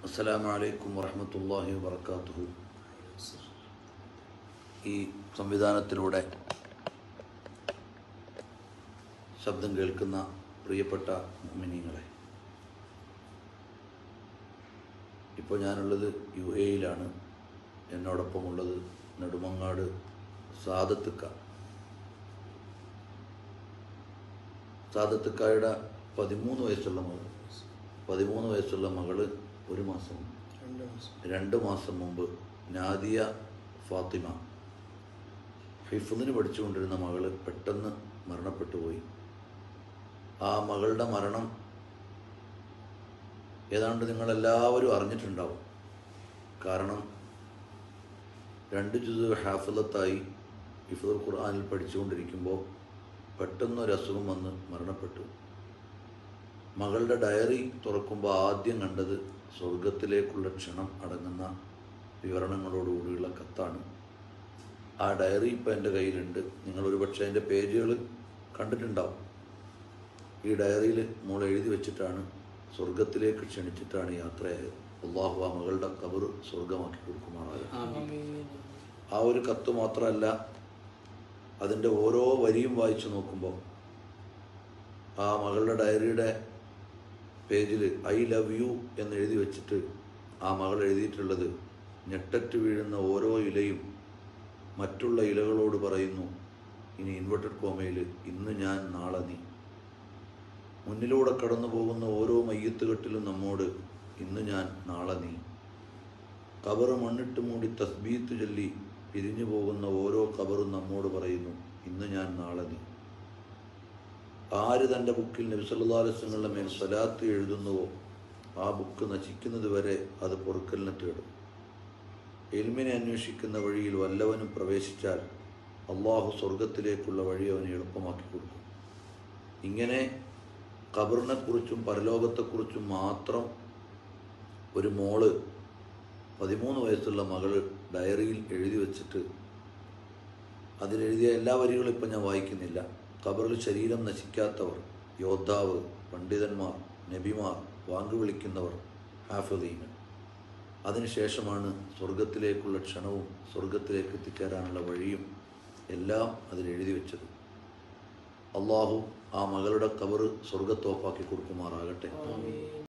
അസ്സലാമു അലൈക്കും വറഹമത്തല്ലാഹി വബർക്കാത്തുഹു ഈ സംവിധാനത്തിലൂടെ ശബ്ദം കേൾക്കുന്ന പ്രിയപ്പെട്ട മിനിങ്ങളെ ഇപ്പോൾ ഞാനുള്ളത് യു എയിലാണ് എന്നോടൊപ്പമുള്ളത് നെടുമങ്ങാട് സാദത്തുക്ക സാദത്തുക്കായുടെ പതിമൂന്ന് വയസ്സുള്ള മകൾ പതിമൂന്ന് വയസ്സുള്ള മകള് ഒരു മാസം രണ്ട് മാസം രണ്ട് മാസം മുമ്പ് നാദിയ ഫാത്തിമ ഹിഫുദിന് പഠിച്ചുകൊണ്ടിരുന്ന മകള് പെട്ടെന്ന് മരണപ്പെട്ടു പോയി ആ മകളുടെ മരണം ഏതാണ്ട് നിങ്ങളെല്ലാവരും അറിഞ്ഞിട്ടുണ്ടാവും കാരണം രണ്ട് ജുസ് ഹാഫിലത്തായി ഹിഫുദുൽ ഖുർആാനിൽ പഠിച്ചുകൊണ്ടിരിക്കുമ്പോൾ പെട്ടെന്ന് ഒരു അസുഖം വന്ന് മരണപ്പെട്ടു മകളുടെ ഡയറി തുറക്കുമ്പോൾ ആദ്യം കണ്ടത് സ്വർഗത്തിലേക്കുള്ള ക്ഷണം അടങ്ങുന്ന വിവരണങ്ങളോടുകൂടിയുള്ള കത്താണ് ആ ഡയറി ഇപ്പം എൻ്റെ കയ്യിലുണ്ട് നിങ്ങൾ ഒരുപക്ഷെ അതിൻ്റെ പേജുകൾ കണ്ടിട്ടുണ്ടാവും ഈ ഡയറിയിൽ മോൾ എഴുതി വെച്ചിട്ടാണ് സ്വർഗത്തിലേക്ക് ക്ഷണിച്ചിട്ടാണ് യാത്രയായത് അള്ളാഹു ആ മകളുടെ കബർ സ്വർഗമാക്കി കൊടുക്കുമാറാകും ആ ഒരു കത്ത് മാത്രമല്ല അതിൻ്റെ ഓരോ വരിയും വായിച്ചു നോക്കുമ്പോൾ ആ മകളുടെ ഡയറിയുടെ പേജിൽ ഐ ലവ് യു എന്ന് എഴുതി വെച്ചിട്ട് ആ മകൾ എഴുതിയിട്ടുള്ളത് ഞെട്ടറ്റ് വീഴുന്ന ഓരോ ഇലയും മറ്റുള്ള ഇലകളോട് പറയുന്നു ഇനി ഇൻവെർട്ടഡ് കോമയിൽ ഇന്ന് ഞാൻ നാളെ നീ മുന്നിലൂടെ കടന്നു പോകുന്ന ഓരോ മയ്യത്തുകെട്ടിലും നമ്മോട് ഇന്ന് ഞാൻ നാളെ നീ കബറ് മണ്ണിട്ട് മൂടി തസ്ബീത്ത് ചൊല്ലി പിരിഞ്ഞു പോകുന്ന ഓരോ കബറും നമ്മോട് പറയുന്നു ഇന്ന് ഞാൻ നാളെ നീ ആര് തൻ്റെ ബുക്കിൽ നബിസല്ലാസ്ങ്ങളുടെ മേൽ സ്വലാത്ത് എഴുതുന്നുവോ ആ ബുക്ക് നശിക്കുന്നത് വരെ അത് പൊറുക്കലിന് തേടും എൽമിനെ അന്വേഷിക്കുന്ന വഴിയിൽ വല്ലവനും പ്രവേശിച്ചാൽ അള്ളാഹു സ്വർഗത്തിലേക്കുള്ള വഴി അവന് എളുപ്പമാക്കി കൊടുക്കും ഇങ്ങനെ ഖബറിനെക്കുറിച്ചും പരലോകത്തെക്കുറിച്ചും മാത്രം ഒരു മോള് പതിമൂന്ന് വയസ്സുള്ള മകൾ ഡയറിയിൽ എഴുതി വച്ചിട്ട് അതിലെഴുതിയ എല്ലാ വരികളും ഇപ്പം ഞാൻ വായിക്കുന്നില്ല ഖബറിൽ ശരീരം നശിക്കാത്തവർ യോദ്ധാവ് പണ്ഡിതന്മാർ നബിമാർ വാങ്കു വിളിക്കുന്നവർ ഹാഫദീങ്ങൾ അതിനുശേഷമാണ് സ്വർഗത്തിലേക്കുള്ള ക്ഷണവും സ്വർഗത്തിലേക്ക് എത്തിച്ചേരാനുള്ള വഴിയും എല്ലാം അതിൽ എഴുതി വെച്ചത് അള്ളാഹു ആ മകളുടെ കബറ് സ്വർഗത്തോപ്പാക്കി കൊടുക്കുമാറാകട്ടെ